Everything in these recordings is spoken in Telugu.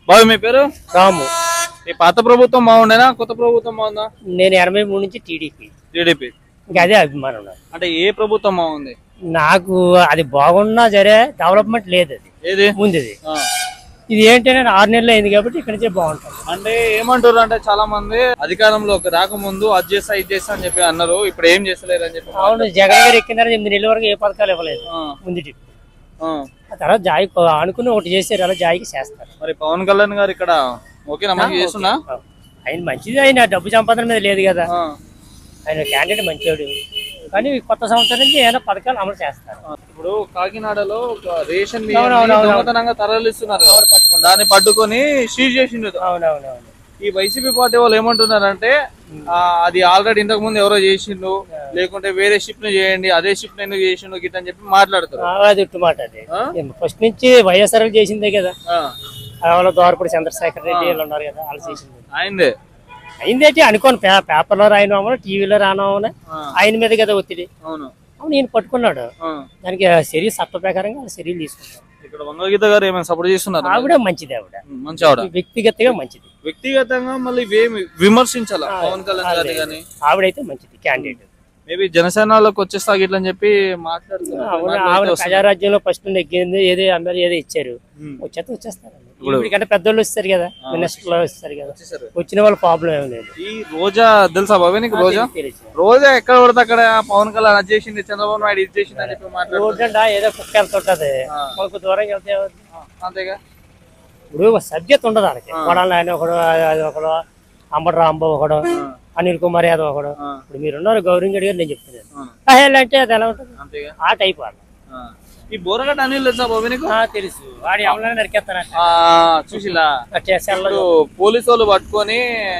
బాబు మీ పేరు రాము ఈ పాత ప్రభుత్వం బాగుండేనా కొత్త ప్రభుత్వం బాగుందా నేను ఎనభై మూడు నుంచి టీడీపీ టీడీపీ ఇంకా అదే అభిమానం నాకు. అంటే ఏ ప్రభుత్వం బాగుంది నాకు అది బాగున్నా సరే డెవలప్మెంట్ లేదు అది ఏది ముందుది ఆ. ఇది ఏంటంటే ఆరు నెలలు అయింది కాబట్టి ఇక్కడ నుంచే బాగుంటుంది అంటే ఏమంటారు అంటే చాలా మంది అధికారంలోకి రాకముందు అది చేస్తా ఇది చేస్తా అని చెప్పి అన్నారు ఇప్పుడు ఏం చేస్తలేరు అని చెప్పి అవును జగన్ గారు ఎక్కిన ఎనిమిది నెలల వరకు ఏ పథకాలు ఇవ్వలేదు ఆ, ముందుటి ఆ. ఆ తర్వాత జాయి అనుకుని ఒకటి చేశారు అలా జాయికి చేస్తారు మరి పవన్ కళ్యాణ్ గారు ఇక్కడ ఓకేనా మంచి చేస్తున్నా ఆయన మంచిది ఆయన డబ్బు సంపాదన మీద లేదు కదా ఆ. ఆయన క్యాండిడేట్ మంచివాడు కానీ కొత్త సంవత్సరం నుంచి ఏమైనా పథకాలు అమలు చేస్తారు ఇప్పుడు కాకినాడలో ఒక రేషన్ అవును, బియ్యాన్ని అవును, అవును. దొంగతనంగా తరలిస్తున్నారు దాన్ని పట్టుకొని సీజ్ చేసిండు అవునవునవును ఈ వైసీపీ పార్టీ వాళ్ళు ఏమంటున్నారంటే ఆ, అది ఆల్రెడీ ఇంతకు ముందు ఎవరో చేసిండు లేకుంటే వేరే షిప్ ని చేయండి అదే షిప్ ఎందుకు చేసిండు గిట్ట అని చెప్పి మాట్లాడతారు అది ఇట్టు మాట అది ఆ? ఫస్ట్ నుంచి వైఎస్ఆర్ చేసిందే కదా ఆ, వాళ్ళ దోరపూడి చంద్రశేఖర్ రెడ్డి వీళ్ళు ఉన్నారు కదా వాళ్ళు చేసింది ఆయనదే అయిందేంటి అనుకోను పే పేపర్లో రాయనమని టీవీలో రానమని ఆ, ఆయన మీద కదా ఒత్తిడి అవును అవును ఈయన పట్టుకున్నాడు ఆ. దానికి చర్య చట్ట ప్రకారంగా వాళ్ళు చర్యలు తీసుకుంటారు ఇక్కడ వంగగీత గారు ఏమైనా సపోర్ట్ చేస్తున్నారు ఆవిడ మంచిది ఆవిడ మంచి ఆవిడ వ్యక్తిగతంగా మంచిది వ్యక్తిగతంగా మళ్ళీ ఇవేమి విమర్శించాలా పవన్ కళ్యాణ్ గారి కానీ ఆవిడైతే మంచిది క్యాండిడేట్ మేబీ జనసేనలోకి వచ్చేస్తా ఇట్లా అని చెప్పి మాట్లాడుతున్నారు ఆవిడ ఆవిడ ప్రజారాజ్యంలో ఫస్ట్ నెగ్గింది ఏదో అందరు ఏదో ఇచ్చారు ఉమ్. వచ్చేస్తే వచ్చేస్తారు ఇప్పటికంటే పెద్దోళ్ళు వస్తారు కదా మినిస్టర్లు వస్తారు కదా వచ్చేసారు. వచ్చిన వాళ్ళ ప్రాబ్లం ఏం లేదు ఈ రోజా తెలుసా బాబా నీకు రోజా తెలుసు రోజా ఎక్కడ పడితే అక్కడ పవన్ కళ్యాణ్ అది చేసింది చంద్రబాబు నాయుడు ఇది చేసింది అని చెప్పి మాట్లాడు రోడ్డు అంట ఏదో కుక్క వెళ్తుంటది మనకు దూరం వెళ్తే ఏమవుతుంది? అంతేగా ఇప్పుడు సబ్జెక్ట్ ఉండదు వాళ్ళకి కొడాలి ఆయన ఒకడు అది ఒకడు అంబటి రాంబాబు ఒకడు అనిల్ కుమార్ యాదవ్ ఒకడు ఆ. ఇప్పుడు మీరున్నారు గౌరీ గడి గారు నేను చెప్తున్నాను అవును. అహేల్ అంటే అది ఎలా ఉంటుంది అంతేగా ఆ టైప్ వాళ్ళు ఆ. ఈ బోరగడ్డ అనిల్ తెలుసా బాబు నీకు ఆ, తెలుసు వాడు ఎవరైనా నరికేస్తానంట ఆ, చూసిలా చేసేళ్ళు ఇప్పుడు పోలీసు వాళ్ళు పట్టుకొని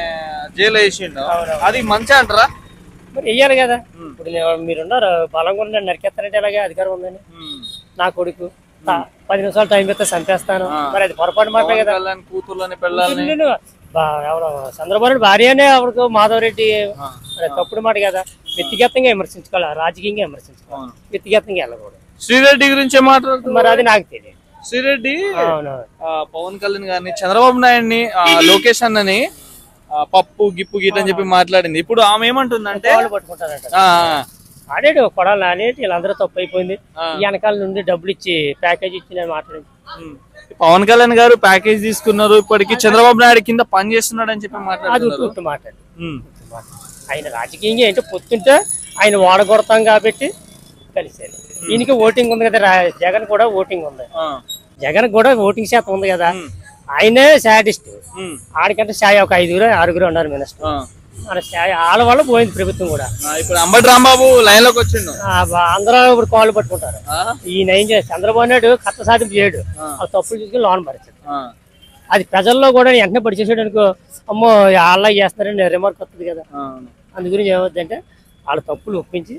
జైలు వేసిండు అవునవును. అది మంచి అంటారా మరి వెయ్యాలి కదా ఇప్పుడు నేను- మీరున్నారు బలంగా ఉండండి నరికేస్తానంటే ఎలాగే అధికారం ఉందని నా కొడుకు తా- పది నిమిషాలు టైం పెడితే చంపేస్తాను మరి అది పొరపాటు మాట పవన్ కదా కళ్యాణ్ కూతుర్లని పెళ్ళాలని నేను బా- ఎవరు చంద్రబాబు నాయుడు భార్యనే ఎవరికి మాధవరెడ్డి మరి తప్పుడు మాట కదా వ్యక్తిగతంగా విమర్శించుకోవాలి రాజకీయంగా విమర్శించుకోవాలి అవును. వ్యక్తిగతంగా వెళ్ళకూడదు శ్రీరెడ్డి గురించి ఏం మాట్లాడుతున్నారు మరి అది నాకు తెలియదు శ్రీరెడ్డి అవును ఆ, పవన్ కళ్యాణ్ గారిని చంద్రబాబు నాయుడిని ఆ, లోకేష్ అన్నని ఆ, పప్పు గిప్పు గిట్ అని చెప్పి మాట్లాడింది ఇప్పుడు ఆమె ఏమంటుందంటే వాళ్ళు పట్టుకుంటారట ఆ, ఆడాడు కొడాలి ఆడేటి వీళ్ళందరూ తప్పు అయిపోయింది ఆ. ఈ వెనకాల నుండి డబ్బులు ఇచ్చి ప్యాకేజ్ ఇచ్చి నేను మాట్లాడింది ఉమ్, పవన్ కళ్యాణ్ గారు ప్యాకేజ్ తీసుకున్నారు ఇప్పటికి చంద్రబాబు నాయుడు కింద పని చేస్తున్నాడు అని చెప్పి అది మాట్లాడుతున్నారు ఉట్టు ఉట్టు మాట అది. ఉమ్, ఉట్టు మాట. ఆయన రాజకీయంగా ఏంటో పొత్తుంటే ఆయన వాడగొడతాం కాబట్టి కలిసారు ఈయనకి ఓటింగ్ ఉంది కదా రా- జగన్ కూడా ఓటింగ్ ఉంది ఆ, జగన్ కూడా ఓటింగ్ శాతం ఉంది కదా ఆయనే శాడిస్ట్ ఉమ్, ఆడికంటే ఛాయ్ ఒక ఐదుగురు ఆరుగురు ఉన్నారు మినిస్టర్ ఆ. మన ఛాయ్ వాళ్ళ వల్ల పోయింది ప్రభుత్వం కూడా ఆ, ఇప్పుడు అంబటి రాంబాబు లైన్ లోకి వచ్చిండు ఆ, బా- అందరూ ఇప్పుడు కాళ్ళు పట్టుకుంటారు ఆ, ఈయన ఏం చేసి చంద్రబాబు నాయుడు కథ సాధింపు చేయడు ఆ తప్పులు చూసుకుని లోన్ పరిచాడు ఆ, అది ప్రజల్లో కూడా వెంటనే పడిచేసాడు అనుకో అమ్మో వాళ్ళ చేస్తున్నారని రిమార్క్ వస్తుంది కదా ఆ, అందు గురించి ఏమవుతుందంటే వాళ్ళ తప్పులు ఒప్పించి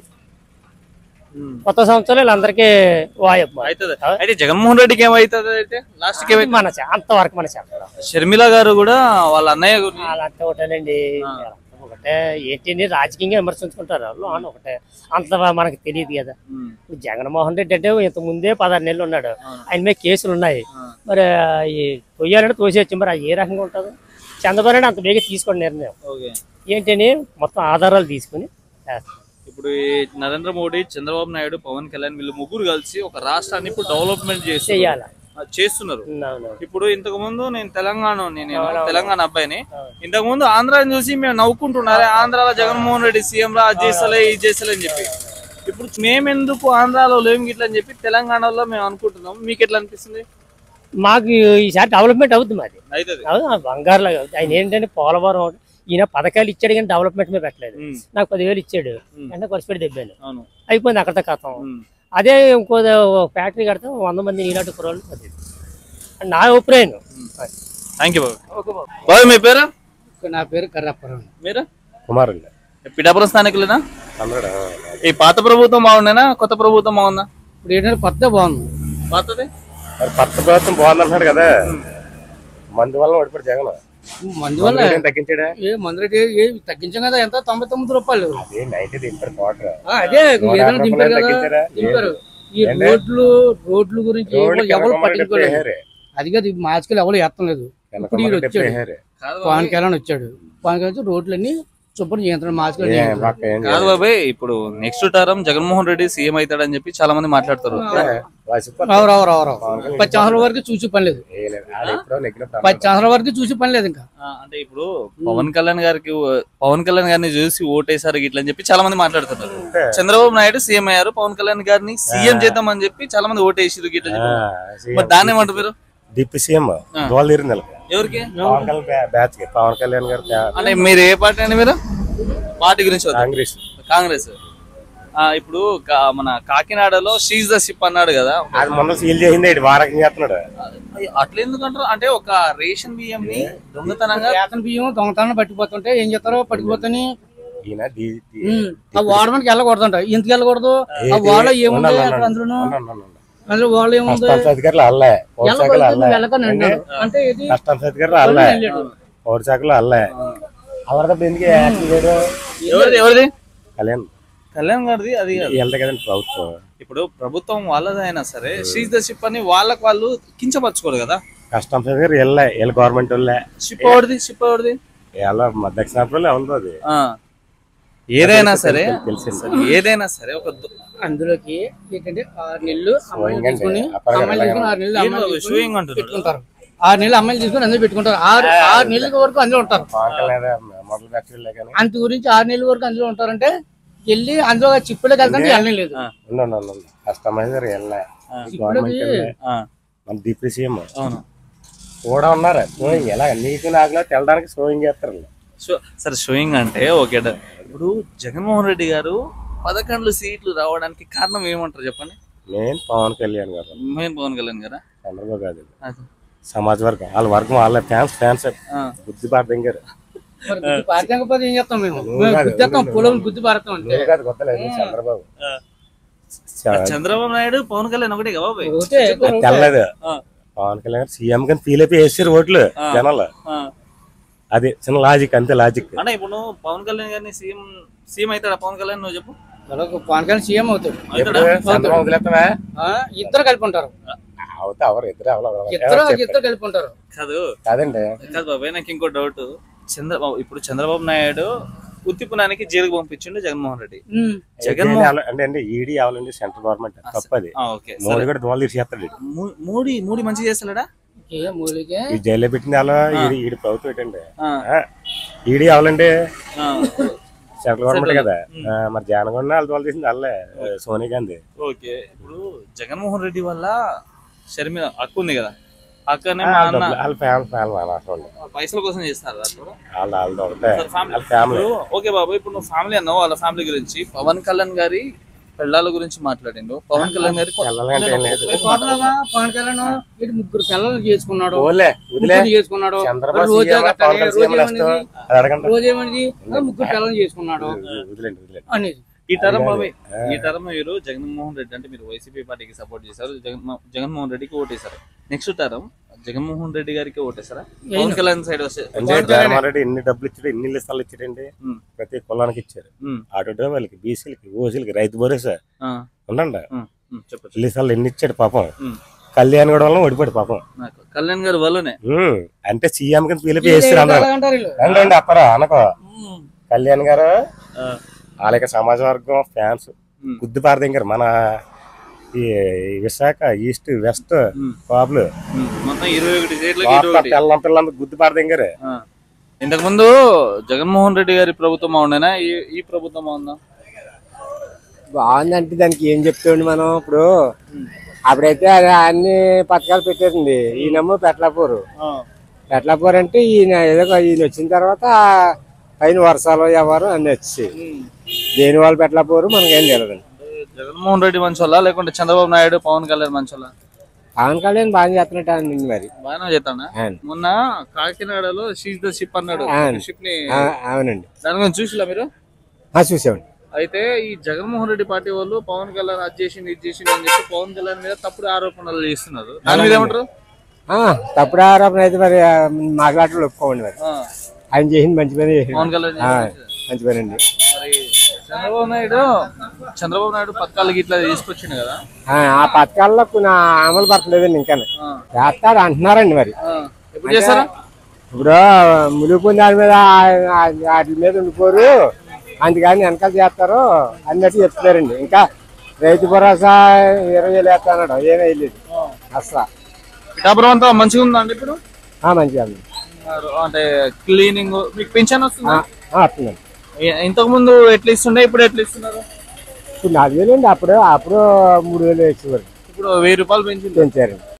ఉమ్. కొత్త సంవత్సరాలు వీళ్ళందరికీ వాయప్ప అవుతుంది అయితే జగన్మోహన్ రెడ్డికి ఏమవుతుంది అయితే లాస్ట్ కి ఏమై- మన చే- అంతవరకు మన చెప్పడం షర్మిల గారు కూడా వాళ్ళ అన్నయ్య గురించి వాళ్ళంతా ఒకటేనండి వాళ్ళంతా ఒకటే ఏంటి రాజకీయంగా విమర్శించుకుంటారు లోన్ ఒకటే అంత మనకు తెలియదు కదా ఉమ్, ఇప్పుడు జగన్మోహన్ రెడ్డి అంటే ఇంత ముందే పదహారు నెలలు ఉన్నాడు ఆయన మీద కేసులు ఉన్నాయి మరి ఈ తొయ్యాలంటే తోసేయచ్చు మరి అది ఏ రకంగా ఉంటుంది చంద్రబాబు నాయుడు అంత బేగా తీసుకోండి నిర్ణయం ఓకే ఏంటని మొత్తం ఆధారాలు తీసుకుని చేస్తాం ఇప్పుడు ఈ నరేంద్ర మోడీ చంద్రబాబు నాయుడు పవన్ కళ్యాణ్ వీళ్ళు ముగ్గురు కలిసి ఒక రాష్ట్రాన్ని ఇప్పుడు డెవలప్మెంట్ చేసి చెయ్యాలి చేస్తున్నారు అవును ఇప్పుడు ఇంతకు ముందు నేను తెలంగాణ నేను తెలంగాణ అబ్బాయిని ఇంతకు ముందు ఆంధ్రాని చూసి మేము నవ్వుకుంటున్నారే ఆంధ్రాలో జగన్మోహన్ రెడ్డి సీఎం రా అది చేస్తలే ఇది చేస్తలే అని చెప్పి ఇప్పుడు మేమెందుకు ఆంధ్రాలో లేము గిట్ల అని చెప్పి తెలంగాణలో మేము అనుకుంటున్నాం మీకు ఎట్లా అనిపిస్తుంది మాకు ఈసారి డెవలప్మెంట్ అవుతుంది మాది అవుతుంది అవును బంగారులాగా అవుతుంది ఆయన ఏంటంటే పోలవరం ఒకటి. ఈయన పథకాలు ఇచ్చాడు కానీ డెవలప్మెంట్ మీద పెట్టలేదు ఉమ్, నాకు పదివేలు ఇచ్చాడు అంటే ఖర్చు పెట్టి దెబ్బాను అవును అయిపోయింది అక్కడితో కథం ఉమ్, అదే ఇంకో ఫ్యాక్టరీ కడితే వంద మంది నీలాంటి కుర్రోళ్ళు పది నా అభిప్రాయం థ్యాంక్ యూ బాబు బాబు మీ పేరు నా పేరు కర్రాపురం మీరు కుమార్ పిఠాపురం స్థానికులేనా ఈ పాత ప్రభుత్వం బాగుండేనా కొత్త ప్రభుత్వం బాగుందా ఇప్పుడు ఏంటంటే కొత్త బాగుంది పాతది మరి కొత్త ప్రభుత్వం బాగుందంటున్నాడు కదా మందు వల్ల ఓడిపోయాడు జగన్ మందు వల్ల ఏం తగ్గించాడా ఏ మందు రేటు ఏ తగ్గించాం కదా ఎంత తొంభై తొమ్మిది రూపాయలు అదే నైన్టీ దింపారు కోటర్ ఆ, అదే నూట ఏదైనా యాభై దింపారు రూపాయలు కదా తగ్గించారా? దింపారు ఈ ఏంటి? రోడ్లు రోడ్లు గురించి రోడ్లు ఎవరు- ఎవరు కింద పట్టించుకోలేదు వేసారే. అది కాదు మార్చుకెళ్ళి ఎవరు ఎత్తలేదు ఇప్పుడు ఈడు వెనక వచ్చాడు వేసారు. కాదు పవన్ బాబాయ్. కళ్యాణ్ వచ్చాడు పవన్ కళ్యాణ్ వచ్చి రోడ్లన్నీ శుభ్రం చేయించాడు మాస్కులు ఏ, పక్క ఏం కాదు బాబాయ్ ఇప్పుడు next term Jaganmohan Reddy CM అవుతాడని చెప్పి చాలా మంది మాట్లాడతారు వాసిపోతే రావు రావు రావు రావు పది సంవత్సరాల వరకు చూసి పని లేదు ఏ లేదు. ఆడ ఎప్పుడో నెగ్గినప్పుడు పది సంవత్సరాల వరకు చూసి పని లేదు ఇంకా ఆ, అంటే ఇప్పుడు పవన్ కళ్యాణ్ గారికి పవన్ కళ్యాణ్ గారిని చూసి ఓటేసారు గిట్ల అని చెప్పి చాలా మంది మాట్లాడుతున్నారు చంద్రబాబు నాయుడు సీఎం అయ్యారు పవన్ కళ్యాణ్ గారిని సీఎం చేద్దామని చెప్పి చాలా మంది ఓటేసారు గిట్ల అని చెప్పి. ఆ, సీఎం. మరి దాన్ని ఏమంటారు మీరు డిప్యూటీ సీఎం దోళ తీరింది వీళ్ళకి. ఎవరికి పవన్ కళ్యాణ్ బ్యా- బ్యాచ్ కి పవన్ కళ్యాణ్ గారు బ్యా- అంటే మీరు ఏ పార్టీ అండి మీరు పార్టీ గురించి వద్దు. కాంగ్రెస్ కాంగ్రెస్ ఆ, ఇప్పుడు కా- మన కాకినాడలో షీజ్ ద షిప్ అన్నాడు కదా అది మొన్న సీల్ చేసింది ఇటు వారకం చేస్తున్నాడు అట్లా ఎందుకంటారు అంటే ఒక రేషన్ బియ్యం ని దొంగతనంగా వేతన బియ్యం దొంగతనం పట్టుకుపోతుంటే ఏం చేస్తారో పట్టుకుపోతని ఈయన డి- డి- ఉమ్, ఆ వాడడానికి వెళ్ళకూడదంట ఎందుకు వెళ్ళకూడదు ఆ వాళ్ళ ఏముంది ఉండాలి, అక్కడ ఉండాలి. అందులోను ఉండాలి, ఉండాలి. అందులో వాళ్ళు ఏముంది కష్టాంశ అధికారులు అల్లే పౌర శాఖలు వెళ్ళకూడదు అల్లే వెళ్ళకని అన్నాడు అంటే ఇది కష్టాంశ అధికారులు అల్లే వెళ్ళాడు. పౌర శాఖలు అల్లే అవరదప్పుడు ఎందుకు యాక్షన్ చేయడు ఎవరిది ఎవరిది కళ్యాణ్ కళ్యాణ్ గారిది అది కాదు. వెళ్తే కదండి ప్రభుత్వం ఇప్పుడు ప్రభుత్వం వాళ్ళదైనా సరే షీజ్ ద షిప్ అని వాళ్ళకి వాళ్ళు కించపరచుకోరు కదా కష్టాంశ అధికారులు వెళ్ళే వీళ్ళ గవర్నమెంట్ వాళ్ళే షిప్ ఎవరిది షిప్ ఎవరిది వీళ్ళ దక్షిణాపురంలో ఎవరిదో అది ఆ. ఏదైనా సరే తెలిసింది ఏదైనా సరే ఒక దు- అందులోకి ఏంటంటే ఆరు నెలలు అమ్మాయిలు ఇంకండి, తీసుకుని అప్పటికే అమ్మాయిలు తీసుకుని ఆరు నెలలు ఏంటి అమ్మాయిలు బాబు, తీసుకుని షూయింగ్ అంటున్నాడు పెట్టుకుంటారు ఆరు నెలలు అమ్మాయిలు తీసుకుని అందులో పెట్టుకుంటారు ఆరు ఆరు నెలల వరకు అందులో ఉంటారు పవన్ కళ్యాణ్ మొదలు పెట్టలే కానీ అంత గురించి ఆరు నెలల వరకు అందులో ఉంటారంటే వెళ్ళి అందులో చిప్పులోకి వెళ్తాంటే వెళ్ళడం లేదు ఆ. ఉండండి ఉండండి కస్టమైజర్ వెళ్ళే గవర్నమెంట్ వెళ్ళే ఆ, మన డిప్యూటీ సీఎం అవును కూడా ఉన్నారు సోయింగ్ ఎలా నీకు నాకు తెలడానికి సోయింగ్ చేస్తారు వీళ్ళు. షో- సరే షోయింగ్ అంటే ఓకే డ- ఇప్పుడు జగన్మోహన్ రెడ్డి గారు పదకొండు సీట్లు రావడానికి కారణం ఏమంటారు చెప్పండి నేను పవన్ కళ్యాణ్ గారు మేము పవన్ కళ్యాణ్ గారా చంద్రబాబు గారు అది. సమాజ్ వర్గం వాళ్ళ వర్గం వాళ్ళ ఫ్యాన్స్ ఫ్యాన్స్ ఆ. బుద్ధి పార్థం మరి గుద్ది పారకపోతే ఏం చేస్తాం మేము నువ్వు మేము కాదు, గుద్దేస్తాం నువ్వు పొలం గుద్ది పారుతాం అంటే నువ్వు కాదు కొత్తలేదు చంద్రబాబు ఆ. చ- చంద్రబాబు నాయుడు పవన్ కళ్యాణ్ ఒకటే కదా బాబాయ్ ఒకటే అది తెల్లలేదు ఆ, పవన్ కళ్యాణ్ సీఎం కానీ ఫీల్ అయిపోయి వేసారు ఓట్లు జనాలు ఆ. అది చిన్న లాజిక్ అంతే లాజిక్ అంటే ఇప్పుడు నువ్వు పవన్ కళ్యాణ్ గారిని సీఎం సీఎం అవుతాడా పవన్ కళ్యాణ్ నువ్వు చెప్పు అలాగే పవన్ కళ్యాణ్ సీఎం అవుతాడు ఎప్పుడు చంద్రబాబు వదిలేస్తావా ఆ, ఇద్దరు కలిపి ఉంటారు అవుతా ఎవరు ఇద్దరు ఎవరు ఎవరు ఇద్దరు ఎవరు చెప్పారు? ఇద్దరు కలిపి ఉంటారు కాదు కాదండి కాదు బాబాయ్ నాకు ఇంకో డౌట్ చంద్రబాబు ఇప్పుడు చంద్రబాబు నాయుడు ఉత్తిపునానికి జైలుకు పంపించిండు జగన్మోహన్ రెడ్డి ఉమ్. జగన్మోహన్ జగన్ అంటే అంటే ఈడీ అవ్వాలండి సెంట్రల్ గవర్నమెంట్ తప్పది ఆ, ఓకే మోడీ కూడా దోళ తీసేస్తాడు ఈడు. మూ- మూడి మూడి మంచి చేస్తాడా ఏ మూలికే ఈ జైల్లో పెట్టింది అలా ఈడి ఈడి ప్రభుత్వం ఏంటండి ఆ, ఈడీ అవ్వాలండి ఆ, సెంట్రల్ గవర్నమెంట్ కదా ఆ, మరి జగన్ వాళ్ళు దోళ తీసింది వాళ్ళే సోనియా గాంధీ ఓకే ఇప్పుడు జగన్మోహన్ రెడ్డి వల్ల షర్మిల అక్క ఉంది కదా అక్కనే ఆ, మా వాళ్ళ అన్న డబ్బులు- వాళ్ళ ఫ్యామిలీ ఫ్యామిలీ అనవసరం పైసల కోసం చేస్తారు అట్లా వాళ్ళ వాళ్ళ ఒకటే ఫ్యామిలీ వాళ్ళ ఫ్యామిలీ ఇప్పుడు ఓకే బాబు ఇప్పుడు నువ్వు ఫ్యామిలీ అన్నావు వాళ్ళ ఫ్యామిలీ గురించి పవన్ కళ్యాణ్ గారి పిల్లల గురించి మాట్లాడిండు పవన్ కళ్యాణ్ గారి పిల్లలంటే ఏం లేదు టోటల్గా పవన్ కళ్యాణ్ ఇటు ముగ్గురు పిల్లలు చేసుకున్నాడు ఓలే వదిలే ముగ్గురు చేసుకున్నాడు చంద్రబాబు రోజా సీఎం గట్టానే, పవన్ కళ్యాణ్ సీఎం రోజేమనేది నెక్స్ట్ అది అడగండి రోజేమనేది ఆ, ముగ్గురు పిల్లలు చేసుకున్నాడు వదిలేండి వదిలేండి అనేది ఈ టర్మ్ బాబాయ్ ఈ టర్మ్ మీరు జగన్మోహన్ రెడ్డి అంటే మీరు వైసీపీ పార్టీకి సపోర్ట్ చేశారు జగన్ జగన్మోహన్ రెడ్డికి ఓటేశారు నెక్స్ట్ టర్మ్ జగన్మోహన్ రెడ్డి గారికి ఓటేశారా పవన్ కళ్యాణ్ సైడ్ వస్తే అంటే జగన్మోహన్ రెడ్డి ఎన్ని డబ్బులు ఇచ్చాడు ఎన్ని ఇల్లు స్థలాలు ఇచ్చాడండి ఉమ్, ప్రతి కులానికి ఇచ్చారు ఉమ్, ఆటో డ్రైవర్లకి బీసీలకి ఓసీలకి రైతు భరోసా ఆ, ఉండండి ఉమ్, ఉమ్, చెప్పండి ఇల్లు స్థలాలు ఎన్ని ఇచ్చాడు పాపం ఉమ్, కళ్యాణ్ కూడా వల్ల ఓడిపోయాడు పాపం నాకు కళ్యాణ్ గారి వల్లనే ఉమ్, అంటే సీఎం కింద పిలిపి వేస్తారు అందరూ అంటారు వీళ్ళు రండి రండి అప్పరా అనకో ఉమ్, కళ్యాణ్ గారు ఆ, వాళ్ళకి సమాజ వర్గం ఫ్యాన్స్ ఉమ్, గుద్ది పారదింగారు మన ఈ విశాఖ ఈస్ట్ వెస్ట్ ఉమ్, కాపులు ఉమ్, మొత్తం ఇరవై ఒకటి సీట్లకి ఇరవై ఒకటి పిల్లం పిల్లందరూ గుద్ది పారదింగారు ఆ. ఇంతకు ముందు జగన్మోహన్ రెడ్డి గారి ప్రభుత్వం బాగుండేనా ఈ ఈ ప్రభుత్వం బాగుందా బాగుందంటే దానికి ఏం చెప్తాండి మనం ఇప్పుడు అప్పుడైతే అది అన్ని పథకాలు పెట్టేసింది ఈయనేమో పెట్లాపూరు పెట్లాపూర్ అంటే ఈయన ఏదో ఒక ఈయన వచ్చిన తర్వాత పైన వర్షాలు ఎవరు అన్ని వచ్చి దేని వాళ్ళు పెట్లాపూరు మనకేం తెలియదండి జగన్మోహన్ రెడ్డి మంచోళ్ళ లేకుంటే చంద్రబాబు నాయుడు పవన్ కళ్యాణ్ మంచోళ్ళ పవన్ కళ్యాణ్ బాగా చేస్తున్నట్టు అండి మరి బాగానే చెప్తానా అవును. మొన్న కాకినాడలో షీజ్ ద షిప్ అన్నాడు అవును. షిప్ ని ఆ, అవునండి దాని గురించి చూసిలా మీరు ఆ, చూసామండి అయితే ఈ జగన్మోహన్ రెడ్డి పార్టీ వాళ్ళు పవన్ కళ్యాణ్ అది చేసింది ఇది చేసింది అని చెప్పి పవన్ కళ్యాణ్ మీద తప్పుడు ఆరోపణలు చేస్తున్నారు దాని మీద ఏమంటారు ఆ, తప్పుడు ఆరోపణ అయితే మరి ఆ, మాట్లాడటం ఒప్పుకోండి మరి ఆ, ఆయన చేసింది మంచి పని చేసిండు. పవన్ కళ్యాణ్ ఆ, చేసింది. మంచి పని అండి మరి చంద్రబాబు నాయుడు చంద్రబాబు నాయుడు పథకాలకి ఇట్లా తీసుకొచ్చిండు కదా ఆ, ఆ పథకాల్లో కొన్ని అమలు పడలేదండి ఇంకా ఆ, చేస్తాడు అంటున్నారండి మరి ఆ. ఎప్పుడు చేస్తారా ఇప్పుడు ములుపుని దాని మీద ఆ- ఆ- వాటి మీద ఉండిపోరు అందుకని వెనకాల చేస్తారు అన్నట్టు చెప్తున్నారండి ఇంకా రైతు భరోసా ఇరవై వేలు వేస్తాడు ఏమీ వేయలేదు అసలు పిఠాపురం అంతా మంచిగా ఉందా అండి ఇప్పుడు ఆ, మంచిగా ఉంది. అంటే క్లీనింగ్ మీకు పెన్షన్ వస్తుందా ఆ, వస్తుందండి ఏ- ఇంతకు ముందు ఎట్లా ఇస్తుండే ఇప్పుడు ఎట్లా ఇస్తున్నారు ఇప్పుడు నాలుగు వేలు అండి అప్పుడు అప్పుడు మూడు వేలు వేసేవారు ఇప్పుడు వెయ్యి రూపాయలు పెంచింది పెంచారండి